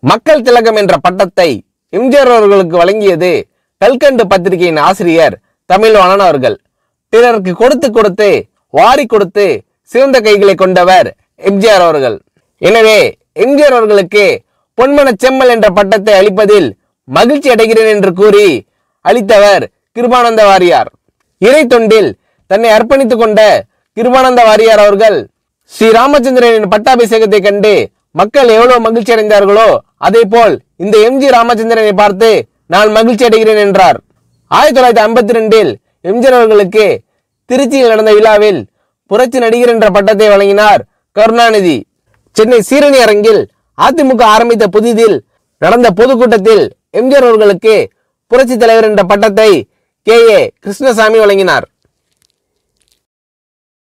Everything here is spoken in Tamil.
மக்கள் திலகம் என்ற பட்டத்தை எம்ஜிஆர் அவர்களுக்கு வழங்கியது கல்கண்டு பத்திரிகையின் ஆசிரியர் தமிழ்வாணன் அவர்கள் பிறருக்கு கொடுத்து கொடுத்து வாரி கொடுத்து சிறந்த கைகளை கொண்டவர் எம்ஜிஆர் அவர்கள் எனவே எம்ஜிஆர் அவர்களுக்கு பொன்மன செம்மல் என்ற பட்டத்தை அளிப்பதில் மகிழ்ச்சி அடைகிறேன் என்று கூறி அளித்தவர் கிருபானந்த வாரியார் இறை தொண்டில் தன்னை அர்ப்பணித்துக் கொண்ட கிருபானந்த வாரியார் அவர்கள் ஸ்ரீ ராமச்சந்திரனின் பட்டாபிஷேகத்தை கண்டு மக்கள் எவ்வளவு மகிழ்ச்சி அடைந்தார்களோ அதே போல் இந்த எம்ஜி ராமச்சந்திரனை பார்த்து நான் மகிழ்ச்சி அடைகிறேன் என்றார் ஆயிரத்தி தொள்ளாயிரத்தி ஐம்பத்தி ரெண்டில் எம்ஜிஆர் அவர்களுக்கு திருச்சியில் நடந்த விழாவில் புரட்சி நடிகர் என்ற பட்டத்தை வழங்கினார் கருணாநிதி சென்னை சீரணி அரங்கில் அதிமுக ஆரம்பித்த புதிதில் நடந்த பொதுக்கூட்டத்தில் எம்ஜிஆர் அவர்களுக்கு புரட்சி தலைவர் என்ற பட்டத்தை கே ஏ கிருஷ்ணசாமி வழங்கினார்